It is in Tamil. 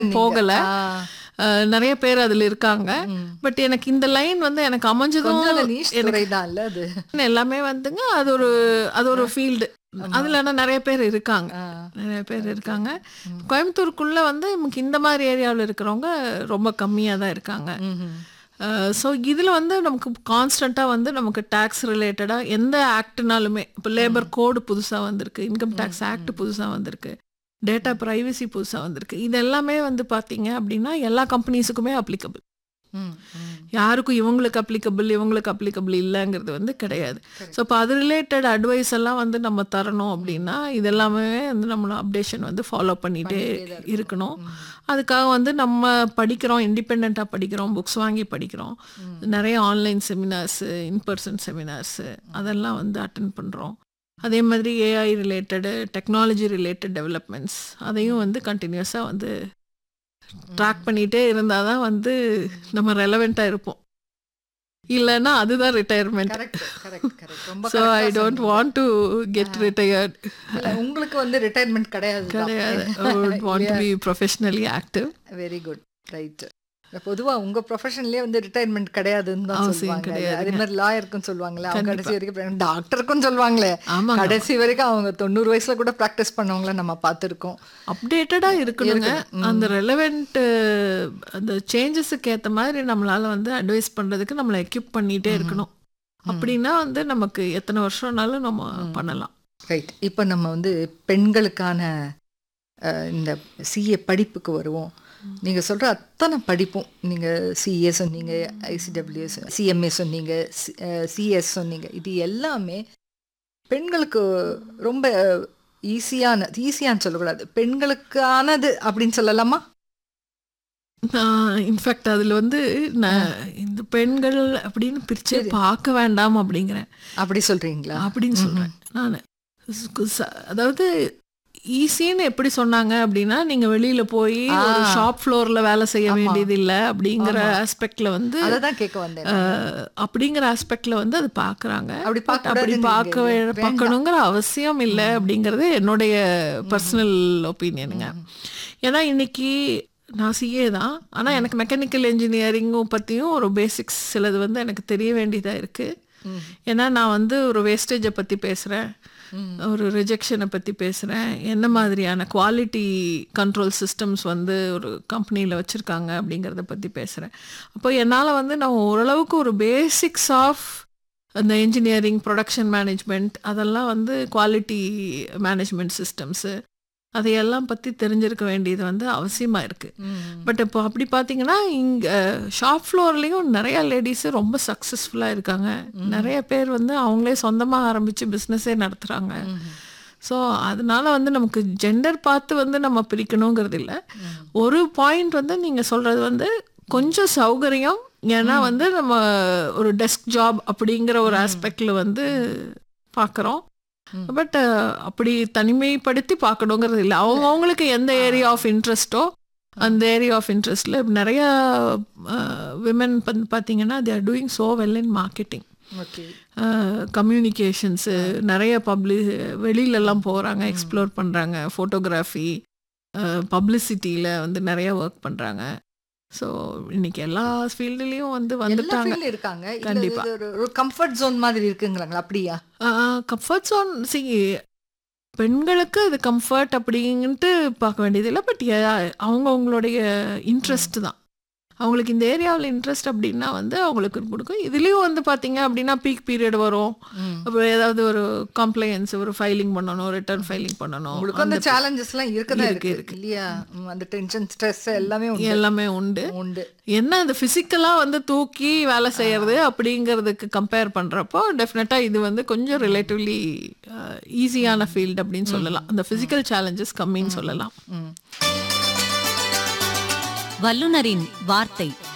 போகல ஆ. அஹ், நிறைய பேர் அதுல இருக்காங்க பட் எனக்கு இந்த லைன் வந்து எனக்கு அமைஞ்சதும் கொஞ்சம் அந்த niche துறைதான் இல்ல அது எல்லாமே வந்துங்க அது ஒரு அது ஒரு ஃபீல்டு அதுல ஆனா நிறைய பேர் இருக்காங்க ஆ. நிறைய பேர் இருக்காங்க கோயம்புத்தூருக்குள்ள வந்து நமக்கு இந்த மாதிரி ஏரியாவில் இருக்கிறவங்க ரொம்ப கம்மியா தான் இருக்காங்க ம்ஹும். ஸோ இதில் வந்து நமக்கு கான்ஸ்டண்ட்டாக வந்து நமக்கு டேக்ஸ் ரிலேட்டடாக எந்த ஆக்ட்னாலுமே இப்போ லேபர் கோடு புதுசாக வந்திருக்கு இன்கம் டேக்ஸ் ஆக்ட் புதுசாக வந்திருக்கு டேட்டா ப்ரைவசி புதுசாக வந்திருக்கு இது எல்லாமே வந்து பார்த்தீங்க அப்படின்னா எல்லா கம்பெனிஸுக்குமே அப்ளிகபிள் ம், ம். யாருக்கும் இவங்களுக்கு அப்ளிகபிள் இவங்களுக்கு அப்ளிகபிள் இல்லைங்கிறது வந்து கிடையாது ஸோ இப்போ அது ரிலேட்டட் அட்வைஸ் எல்லாம் வந்து நம்ம தரணும் அப்படின்னா இது எல்லாமே வந்து நம்மள அப்டேஷன் வந்து ஃபாலோ பண்ணிகிட்டே இருக்கணும் அதுக்காக வந்து நம்ம படிக்கிறோம் இண்டிபெண்ட்டாக படிக்கிறோம் புக்ஸ் வாங்கி படிக்கிறோம் நிறைய ஆன்லைன் செமினார்ஸு இன்பர்சன் செமினார்ஸு அதெல்லாம் வந்து அட்டன் பண்ணுறோம் அதே மாதிரி AI related technology related developments அதையும் வந்து கண்டினியூஸாக வந்து ட்ராக் பண்ணிகிட்டே இருந்தால் தான் வந்து நம்ம ரெலவெண்ட்டாக இருப்போம் இல்லைன்னா அதுதான் ரிட்டையர்மெண்ட் Correct, correct, correct. ரொம்ப so correct uh I don't சொன்னீங்க. வாண்ட் டு கெட் ரிட்டையர்ட் இல்ல, உங்களுக்கு வந்து ரிட்டையர்மெண்ட் கிடையாது கிடையாது want to be professionally active very good right பொதுவா உங்க ப்ரொஃபஷன்லயே வந்து ரிட்டையர்மெண்ட் கிடையாதுன்னு தான் அவசியம் சொல்லுவாங்க கிடையாதுங்க. அதே மாதிரி லாயருக்கும் சொல்லுவாங்களே அவங்க கடைசி வரைக்கும் டாக்டருக்கும் சொல்லுவாங்களே ஆமாங்க கடைசி வரைக்கும் அவங்க தொண்ணூறு வயசுல கூட ப்ராக்டிஸ் பண்ணவங்கள நம்ம பார்த்துருக்கோம் அப்டேட்டடாக இருக்கணுங்க அந்த ரெலவெண்ட் அந்த சேஞ்சஸுக்கு ஏற்ற மாதிரி நம்மளால வந்து அட்வைஸ் பண்ணுறதுக்கு நம்மளை எக்யூப் பண்ணிகிட்டே இருக்கணும் அப்படின்னா வந்து நமக்கு எத்தனை வருஷம்னாலும் நம்ம பண்ணலாம் ரைட் இப்போ நம்ம வந்து பெண்களுக்கான அஹ், இந்த சிஏ படிப்புக்கு வருவோம் நீங்கள் சொல்கிற அத்தனை படிப்பும் நீங்கள் சிஏ சொன்னீங்க ஐசிடபிள்யூஎஸ் சிஎம்ஏ சொன்னீங்க சிஎஸ் சொன்னீங்க இது எல்லாமே பெண்களுக்கு ரொம்ப ஈஸியான ஈஸியான்னு சொல்லக்கூடாது பெண்களுக்கானது அப்படின்னு சொல்லலாமா இன்ஃபேக்ட் அதில் வந்து நான் இந்த பெண்கள் அப்படின்னு பிரிச்சே பார்க்க வேண்டாம் அப்படிங்கிறேன் அப்படி சொல்கிறீங்களா அப்படின்னு சொல்கிறேன் நான் அதாவது ஈஸின்னு எப்படி சொன்னாங்க அப்படின்னா நீங்க வெளியில போய் ஒரு ஷாப் ஃப்ளோர்ல வேலை செய்ய வேண்டியது இல்ல அப்படிங்கிற ஆஸ்பெக்ட்ல வந்து அதை தான் கேட்க வந்தேன் அஹ், அப்படிங்கிற ஆஸ்பெக்ட்ல வந்து அது பாக்குறாங்க அப்படி But அப்படி பார்க்கக்கூடாதுன்னு பார்க்க வே- வேண்டாம். பார்க்கணுங்கிற அவசியம் இல்லை அப்படிங்கிறது என்னுடைய பர்சனல் ஒப்பீனியனுங்க ஏன்னா இன்னைக்கு நான் சிஏ தான் ஆனா எனக்கு மெக்கானிக்கல் இன்ஜினியரிங்கும் பத்தியும் ஒரு பேசிக்ஸ் சிலது வந்து எனக்கு தெரிய வேண்டியதா இருக்கு ஏன்னா நான் வந்து ஒரு வேஸ்டேஜை பத்தி பேசுறேன் ஒரு ரிஜெக்ஷனை பற்றி பேசுகிறேன் என்ன மாதிரியான குவாலிட்டி கண்ட்ரோல் சிஸ்டம்ஸ் வந்து ஒரு கம்பெனியில் வச்சுருக்காங்க அப்படிங்கிறத பற்றி பேசுகிறேன் அப்போ என்னால் வந்து நான் ஓரளவுக்கு ஒரு பேசிக்ஸ் ஆஃப் அந்த இன்ஜினியரிங் ப்ரொடக்ஷன் மேனேஜ்மெண்ட் அதெல்லாம் வந்து குவாலிட்டி மேனேஜ்மெண்ட் சிஸ்டம்ஸு அதையெல்லாம் பற்றி தெரிஞ்சிருக்க வேண்டியது வந்து அவசியமாக இருக்குது பட் இப்போ அப்படி பார்த்தீங்கன்னா இங்கே ஷாப் ஃப்ளோர்லேயும் நிறைய லேடிஸு ரொம்ப சக்ஸஸ்ஃபுல்லாக இருக்காங்க நிறைய பேர் வந்து அவங்களே சொந்தமாக ஆரம்பித்து பிஸ்னஸே நடத்துகிறாங்க ஸோ அதனால வந்து நமக்கு ஜெண்டர் பார்த்து வந்து நம்ம பிரிக்கணுங்கிறது இல்லை ஒரு பாயிண்ட் வந்து நீங்கள் சொல்கிறது வந்து கொஞ்சம் சௌகரியம் ஏன்னா வந்து நம்ம ஒரு டெஸ்க் ஜாப் அப்படிங்கிற ஒரு ஆஸ்பெக்டில் வந்து பார்க்குறோம் பட் அப்படி தனிமைப்படுத்தி பார்க்கணுங்கிறது இல்லை அவங்க அவங்களுக்கு எந்த ஏரியா ஆஃப் இன்ட்ரெஸ்ட்டோ அந்த ஏரியா ஆஃப் இன்ட்ரெஸ்டில் நிறையா விமன் வந்து பார்த்தீங்கன்னா they are doing so well in marketing okay communications நிறைய பப்ளி வெளியிலலாம் போகிறாங்க எக்ஸ்ப்ளோர் பண்ணுறாங்க ஃபோட்டோகிராஃபி பப்ளிசிட்டியில் வந்து நிறைய ஒர்க் பண்ணுறாங்க ஸோ இன்னைக்கு எல்லா ஃபீல்டுலேயும் வந்து எல்லா வந்துட்டாங்க ஃபீல்ட்ல இருக்காங்க இல்ல கண்டிப்பா. இது ஒரு- ஒரு கம்ஃபர்ட் ஜோன் மாதிரி இருக்குங்களாங்களா அப்படியா கம்ஃபர்ட் ஜோன் சி பெண்களுக்கு இது கம்ஃபர்ட் அப்படின்ட்டு பார்க்க வேண்டியதில்லை பட் அவங்க அவங்களுடைய இன்ட்ரெஸ்ட் தான் அவங்களுக்கு இந்த ஏரியாவில் இன்ட்ரெஸ்ட் அப்படின்னா வந்து அவங்களுக்கு கொடுக்கும் இதுலேயும் வந்து பார்த்தீங்க அப்படின்னா பீக் பீரியட் வரும் அப்புறம் ஏதாவது ஒரு கம்ப்ளைண்ட்ஸ் ஒரு ஃபைலிங் பண்ணணும் ரிட்டர்ன் ஃபைலிங் பண்ணணும் உங்களுக்கு அந்த சேலஞ்சஸ் எல்லாம் இருக்கதான் இருக்கு, இருக்கு இல்லையா ம், அந்த டென்ஷன் ஸ்ட்ரெஸ் எல்லாமே உண்டு எல்லாமே உண்டு உண்டு என்ன இந்த ஃபிசிக்கலாக வந்து தூக்கி வேலை செய்யறது அப்படிங்கிறதுக்கு கம்பேர் பண்ணுறப்போ டெஃபினட்டாக இது வந்து கொஞ்சம் ரிலேட்டிவ்லி ஈஸியான ஃபீல்டு அப்படின்னு சொல்லலாம் அந்த ஃபிசிக்கல் சேலஞ்சஸ் கம்மின்னு சொல்லலாம் ம். வல்லுனரின் வார்த்தை